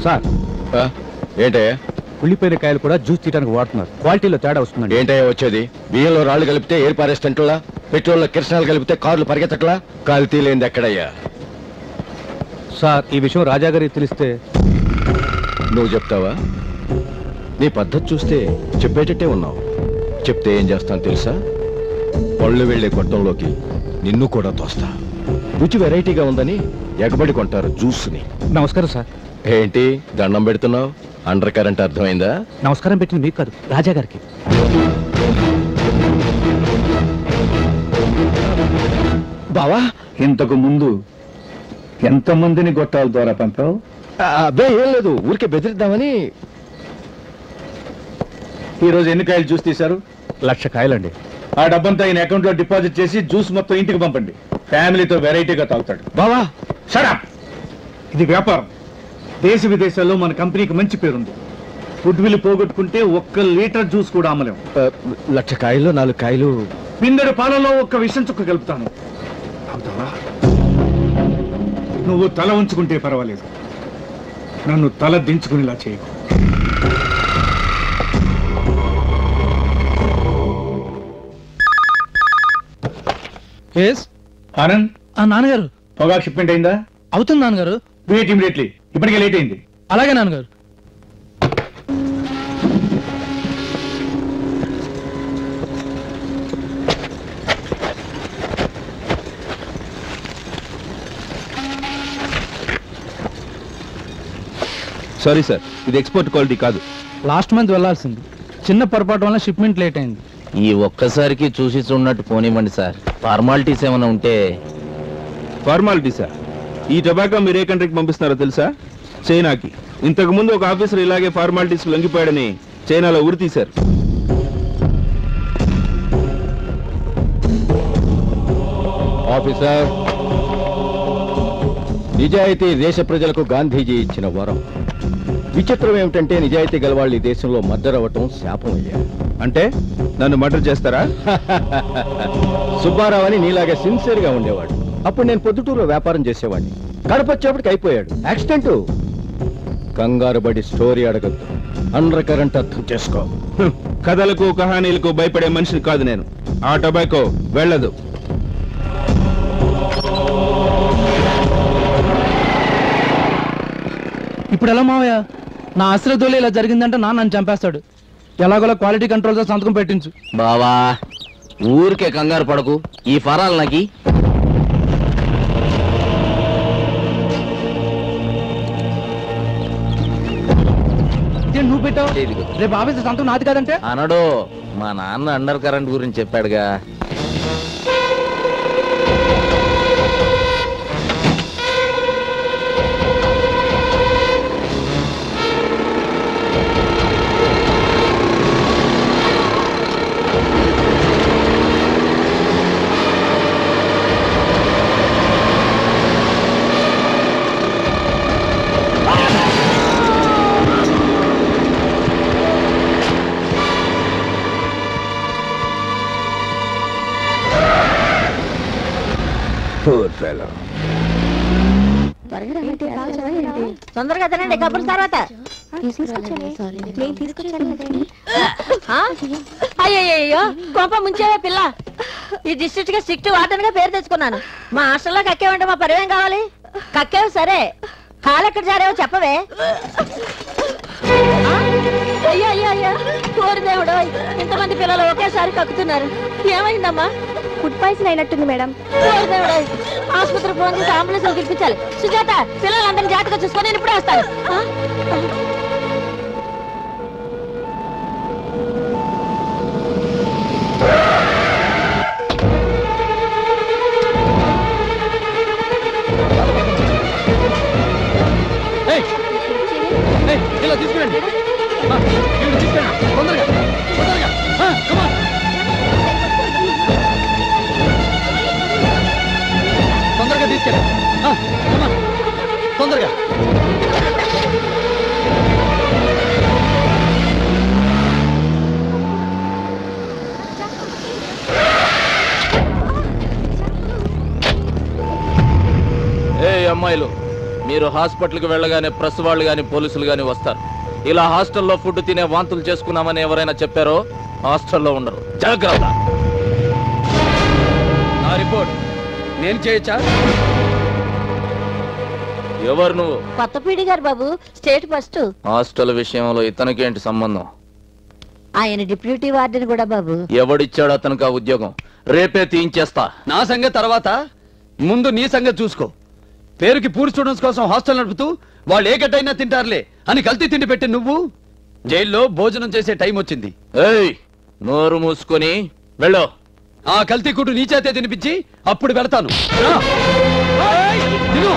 Sir ఆ? ఏంటయ్యా ఉల్లిపోయిన కాయలు కూడా జ్యూస్ తీయడానికి వాడుతున్నారు క్వాలిటీలో తేడా వస్తుందండి ఏంటయ్యా వచ్చేది బియ్యంలో రాళ్ళు కలిపితే ఎయిర్ పారేస్టంట్లా పెట్రోల్లో కిరసనాలు కలిపితే కార్లు పరిగెత్తట్లా కల్తీ లేనిది ఎక్కడయ్యా సార్ ఈ విషయం రాజా గారికి తెలిస్తే నువ్వు చెప్తావా నీ పద్ధతి చూస్తే చెప్పేటట్టే ఉన్నావు చెప్తే ఏం చేస్తాను తెలుసా పళ్ళు వెళ్ళే గొట్టంలోకి నిన్ను కూడా తోస్తా రుచి వెరైటీగా ఉందని ఎగబడి కొంటారు జ్యూస్ని నమస్కారం సార్ ఏంటి దండం పెడుతున్నావు అండర్ కరెంట్ అర్థమైందా నమస్కారం పెట్టింది మీకు కాదు రాజా గారికి బావా ఇంతకు ముందు ఎంతమందిని గొట్టాల ద్వారా పంపావు ఆ, అబ్బే ఏం లేదు ఊరికే బెదిరిద్దామని ఈ రోజు ఎన్ని కాయలు జ్యూస్ తీశారు లక్ష కాయలండి ఆ డబ్బంతా ఈయన అకౌంట్ లో డిపాజిట్ చేసి జ్యూస్ మొత్తం ఇంటికి పంపండి ఫ్యామిలీతో వెరైటీగా తాగుతాడు బావా షడప్ ఇది వ్యాపారం దేశ విదేశాల్లో మన కంపెనీకి మంచి పేరుంది ఫుడ్ విల్ పోగొట్టుకుంటే ఒక్క లీటర్ జ్యూస్ కూడా అమ్మలేం ఆ, లక్ష కాయలు నాలుగు కాయలు పిందెడు పాలలో ఒక్క విషం చుక్క కలుపుతాను తాగుతావా? నువ్వు తల ఉంచుకుంటే పర్వాలేదు నన్ను తల దించుకునేలా చేయకు ఆనంద్ నాన్నగారు పొగా షిప్మెంట్ అయిందా అవుతుంది నాన్నగారు వెయిట్ ఇమీడియట్లీ ఇప్పటికే లేట్ అయింది అలాగే నాన్నగారు సారీ సార్ ఇది ఎక్స్పోర్ట్ క్వాలిటీ కాదు లాస్ట్ మంత్ వెళ్ళాల్సింది చిన్న పొరపాటు వల్ల షిప్మెంట్ లేట్ అయింది ఈ ఒక్కసారికి చూసి చూడనట్టు పోనివ్వండి సార్ ఫార్మాలిటీస్ ఏమైనా ఉంటే ఫార్మాలిటీ సార్ ఈ టొబాకో మీరు ఏ కంట్రీకి పంపిస్తున్నారో తెలుసా చైనాకి ఇంతకు ముందు ఒక ఆఫీసర్ ఇలాగే ఫార్మాలిటీస్ లొంగిపోయాడని చైనాలో ఉరి తీశారు ఆఫీసర్ నిజాయితీ దేశ ప్రజలకు గాంధీజీ ఇచ్చిన వరం విచిత్రం ఏమిటంటే నిజాయితీ గలవాళ్ళు ఈ దేశంలో మద్దరవటం శాపం అయ్యా అంటే నన్ను మర్డర్ చేస్తారా సుబ్బారావు అని నీలాగా సిన్సియర్ గా ఉండేవాడు అప్పుడు నేను పొద్దుటూరులో వ్యాపారం చేసేవాడిని గడపచ్చేపటికి అయిపోయాడు యాక్సిడెంట్ కంగారు పడి స్టోరీ అడగద్దు అండర్ కరెంట్ అర్థం చేసుకో హ్మ్. కథలకు కహానీలకు భయపడే మనిషిని కాదు నేను ఆ టొబాకో వెళ్ళదు ఇప్పుడు ఎలా మావయ్య నా అశ్రద్ధులు ఇలా జరిగిందంటే నాన్న నన్ను చంపేస్తాడు ఎలాగోలా క్వాలిటీ కంట్రోల్తో సంతకం పెట్టించు బావా ఊరికే కంగారు పడకు ఈ ఫరాలు నాకి ఇదేంటి నువ్వు పెట్టావు ఇదిగో. రేపు ఆఫీస్ సంతకం నాది కాదంటే అనడు మా నాన్న అండర్ కరెంట్ గురించి చెప్పాడుగా తొందరగా తినండి కబుర్ తర్వాత అయ్యయ్యో కొంప ముంచేవే పిల్ల ఈ డిస్ట్రిక్ట్ గా స్ట్రిక్ట్ వార్డెన్ గా పేరు తెచ్చుకున్నాను మా హాస్టల్లో కక్కేవంటే మా పరివేం కావాలి కక్కేవు సరే కాలు ఎక్కడ జారేవో చెప్పవే ఆ? అయ్యో అయ్యో అయ్యో కోరి దేవుడు ఇంతమంది పిల్లలు ఒకేసారి కక్కుతున్నారు ఏమైందమ్మా ఫుడ్ పాయిజన్ అయినట్టుంది మేడం కోరి దేవుడు ఆసుపత్రికి ఫోన్ చేసి అంబులెన్స్ పిలిపించాలి సుజాత పిల్లలందరినీ జాగ్రత్తగా చూసుకొని నేను ఇప్పుడే వస్తాను ఆ? ఇలా తీసుకురండి ఆ, ఈవిడ తీసుకురండి తొందరగా తొందరగా ఆ, come on. తొందరగా తీసుకెళ్ళండి ఆ, come on. తొందరగా ఏ అమ్మాయిలు మీరు హాస్పిటల్కి వెళ్ళగానే ప్రెస్ వాళ్ళు కానీ పోలీసులు కానీ వస్తారు ఇలా హాస్టల్లో ఫుడ్ తినే వాంతులు చేసుకున్నామని ఎవరైనా చెప్పారో హాస్టల్లో ఉండరు జాగ్రత్త నా రిపోర్ట్ నేను చేయొచ్చా ఎవరు నువ్వు కొత్త పీడి గారు బాబు స్టేట్ ఫస్ట్ హాస్టల్ విషయంలో ఇతనికేంటి సంబంధం ఆయన డిప్యూటీ వార్డెన్ కూడా బాబు ఎవడిచ్చాడు అతనికి ఆ ఉద్యోగం రేపే తీయించేస్తా నా సంగతి తర్వాత ముందు నీ సంగతి చూసుకో పేరుకి పూర్ స్టూడెంట్స్ కోసం హాస్టల్ నడుపుతూ వాళ్ళు ఏ గడ్డైనా తింటారులే అని కల్తీ తిండి పెట్టి నువ్వు జైల్లో భోజనం చేసే టైం వచ్చింది ఏయ్ నోరు మూసుకొని వెళ్ళు ఆ కల్తీ కుట్టు నీ చేతే తినిపించి అప్పుడు వెళతాను రా. ఏయ్, తిను.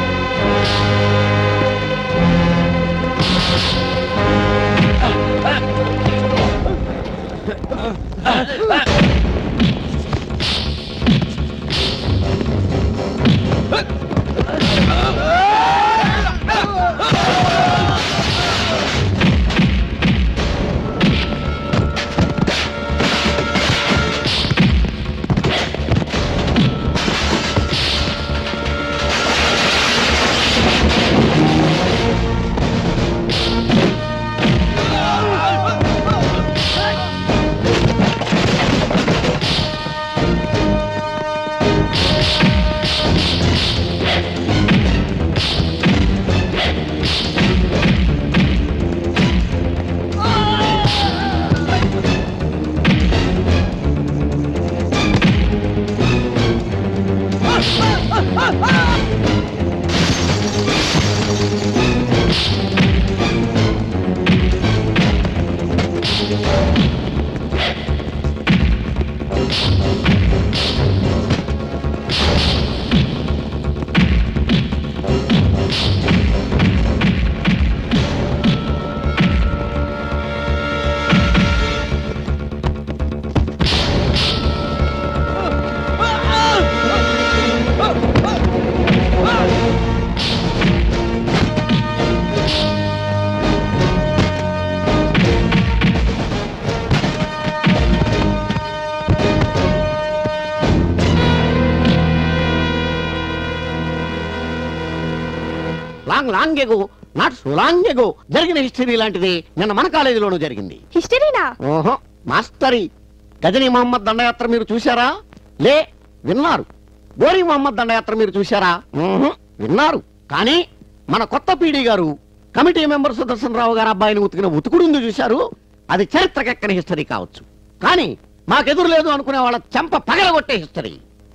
Long long ago not so long ago జరిగిన హిస్టరీ లాంటిది నిన్న మన కాలేజీలోనూ జరిగింది హిస్టరీనా ఓహో మాస్తరి గజనీ మహమ్మద్ దండయాత్ర మీరు చూశారా లే విన్నారు గోరీ మహమ్మద్ దండయాత్ర మీరు చూశారా ఊహు, విన్నారు కానీ మన కొత్త పీడీ గారు కమిటీ మెంబర్ సుదర్శన్ రావు గారు అబ్బాయిని ఉతికిన ఉతుకుడుంది చూశారు అది చరిత్రకెక్కని హిస్టరీ కావచ్చు కానీ మాకెదురు లేదు అనుకునే వాళ్ళ చెంప పగలగొట్టే హిస్టరీ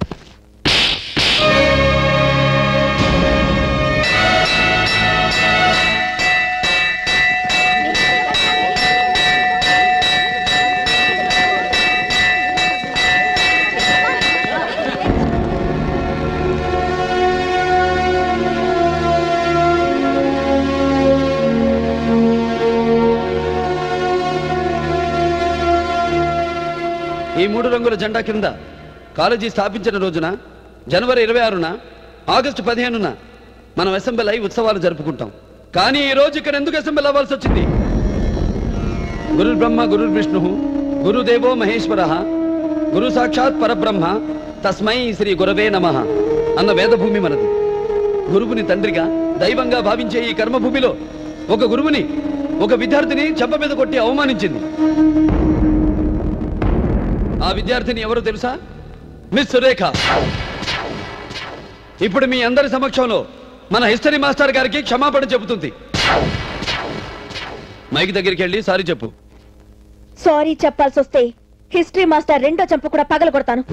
ఈ మూడు రంగుల జెండా కింద కాలేజీ స్థాపించిన రోజున జనవరి ఇరవై ఆరున ఆగస్టు పదిహేనున మనం అసెంబ్లీ అయి ఉత్సవాలు జరుపుకుంటాం కానీ ఈ రోజు ఇక్కడ ఎందుకు అసెంబ్లీ అవ్వాల్సి వచ్చింది గురు బ్రహ్మ గురు విష్ణు గురుదేవో మహేశ్వర గురు సాక్షాత్ పరబ్రహ్మ తస్మై శ్రీ గురవే నమ అన్న వేదభూమి మనది గురువుని తండ్రిగా దైవంగా భావించే ఈ కర్మభూమిలో ఒక గురువుని ఒక విద్యార్థిని చెంప మీద కొట్టి అవమానించింది ఆ విద్యార్థిని ఎవరో తెలుసా మిస్ సురేఖ ఇప్పుడు మీ అందరి సమక్షంలో మన హిస్టరీ మాస్టర్ గారికి క్షమాపణ చెబుతుంది మైక్ దగ్గరికి వెళ్ళి సారీ చెప్పు సారీ చెప్పాల్సి వస్తే హిస్టరీ మాస్టర్ రెండో చంప కూడా పగల కొడతాను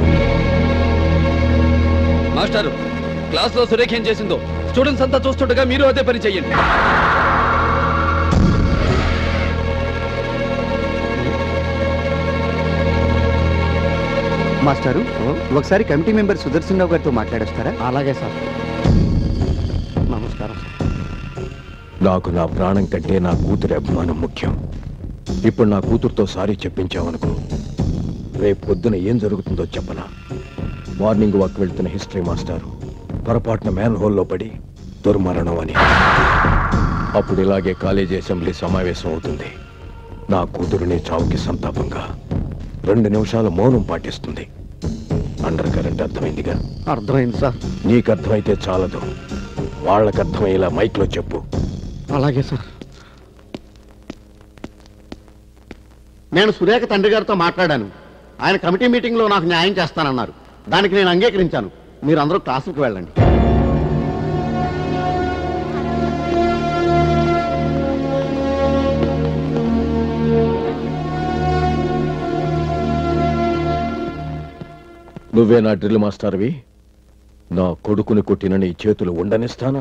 మాస్టారు క్లాస్ లో సురేఖ ఏం చేసిందో స్టూడెంట్స్ అంతా చూస్తుండగా మీరు అదే పని చెయ్యండి మాస్టారు ఒకసారి కమిటీ మెంబర్ సుదర్శన్ రావు గారితో మాట్లాడొస్తారా అలాగే సార్ నమస్కారం సార్ నాకు నా ప్రాణం కంటే నా కూతురి అభిమానం ముఖ్యం ఇప్పుడు నా కూతురుతో సారీ చెప్పించావనుకో రేపు పొద్దున ఏం జరుగుతుందో చెప్పనా మార్నింగ్ వాక్ వెళ్తున్న హిస్టరీ మాస్టారు పొరపాటున మ్యాన్ హోల్లో పడి దుర్మరణం అని అప్పుడు ఇలాగే కాలేజీ అసెంబ్లీ సమావేశం అవుతుంది నా కూతురుని చావుకి సంతాపంగా రెండు నిమిషాలు మౌనం పాటిస్తుంది అండర్ కరెంట్ అర్థమైందిగా అర్థమైంది సార్ నీకు అర్థమైతే చాలదు వాళ్ళకి అర్థమయ్యేలా మైక్లో చెప్పు అలాగే సార్ నేను సురేఖ తండ్రి గారితో మాట్లాడాను ఆయన కమిటీ మీటింగ్లో నాకు న్యాయం చేస్తానన్నారు దానికి నేను అంగీకరించాను మీరందరూ క్లాసులకు వెళ్ళండి నువ్వే నా డ్రిల్ మాస్టర్వి నా కొడుకుని కొట్టిన నీ చేతులు ఉండనిస్తానా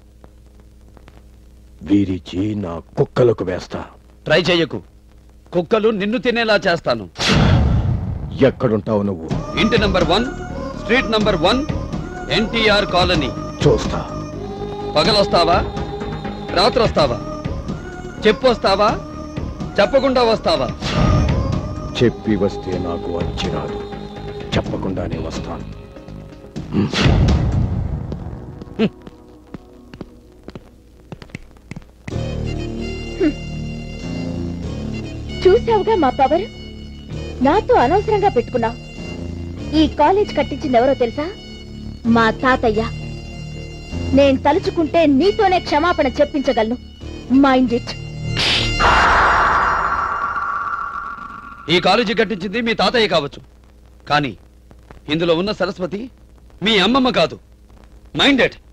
వీరిచి నా కుక్కలకు వేస్తా ట్రై చెయ్యకు కుక్కలు నిన్ను తినేలా చేస్తాను ఎక్కడుంటావు నువ్వు ఇంటి number one street number one NTR colony చూస్తా పగలొస్తావా రాత్రి వస్తావా చెప్పు వస్తావా చెప్పకుండా వస్తావా చెప్పి వస్తే నాకు వచ్చి రాదు చెప్పకుండానే వస్తాను చూసావుగా మా పవర్ నాతో అనవసరంగా పెట్టుకున్నావు ఈ కాలేజ్ కట్టించింది ఎవరో తెలుసా మా తాతయ్య నేను తలుచుకుంటే నీతోనే క్షమాపణ చెప్పించగలను మైండ్ ఇట్ ఈ కాలేజీ కట్టించింది మీ తాతయ్య కావచ్చు కానీ ఇందులో ఉన్న సరస్వతి మీ అమ్మమ్మ కాదు మైండెడ్